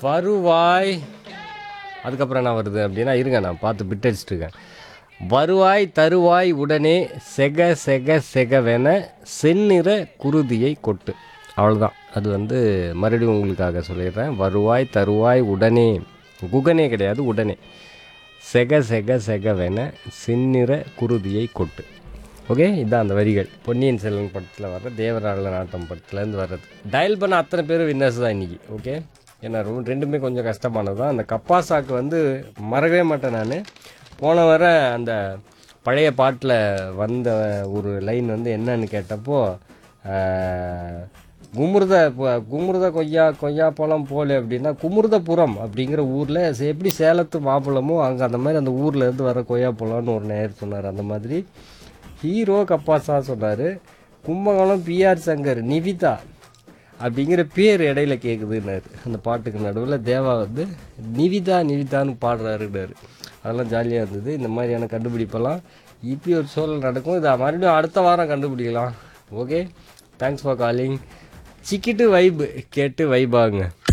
வருவாய் அதுக்கப்புறம் என்ன வருது அப்படின்னா இருங்க நான் பார்த்து பிட் அடிச்சிட்டு இருக்கேன் வருவாய் தருவாய் உடனே செக செக செகவென செந்நிற குருதியை கொட்டு அவ்வளோதான் அது வந்து மறுபடியும் உங்களுக்காக சொல்லிடுறேன் வருவாய் தருவாய் உடனே குகனே கிடையாது உடனே செக செக செகவென செந்நிற குருதியை கொட்டு ஓகே இதான் அந்த வரிகள் பொன்னியின் செல்வன் படத்தில் வர்ற தேவராள நாட்டம் படத்துலேருந்து வர்றது டயல் பண்ண அத்தனை பேரும் வின்னர்ஸ் தான் இன்றைக்கி ஓகே ஏன்னா ரொம்ப ரெண்டுமே கொஞ்சம் கஷ்டமானது தான் அந்த கப்பாசாக்கு வந்து மறக்கவே மாட்டேன் நான் போன வர அந்த பழைய பாட்டில் வந்த ஒரு லைன் வந்து என்னன்னு கேட்டப்போ ஆஹ், குமுருத ப- குமுருத கொய்யா கொய்யா பழம் போல அப்படின்னா குமுருதபுரம் அப்படிங்கிற ஊரில் எப்படி சேலத்து மாம்பழமோ அங்கே அந்த மாதிரி அந்த ஊர்ல இருந்து வர கொய்யா பழம்னு ஒரு நேர் சொன்னார் அந்த மாதிரி ஹீரோ கப்பாசா சொன்னார் கும்பகோணம் பிஆர் சங்கர் நிவிதா அப்படிங்கிற பேர் இடையில கேட்குதுன்னாரு அந்த பாட்டுக்கு நடுவில் தேவா வந்து நிவிதா நிவிதான்னு பாடுறாருன்னாரு அதெல்லாம் ஜாலியாக இருந்தது இந்த மாதிரியான கண்டுபிடிப்பெல்லாம் இப்படி ஒரு சூழல் நடக்கும் இதை மறுபடியும் அடுத்த வாரம் கண்டுபிடிக்கலாம் ஓகே தேங்க்ஸ் ஃபார் காலிங் சிக்கிட்டு வைப் கேட்டு வைபாங்க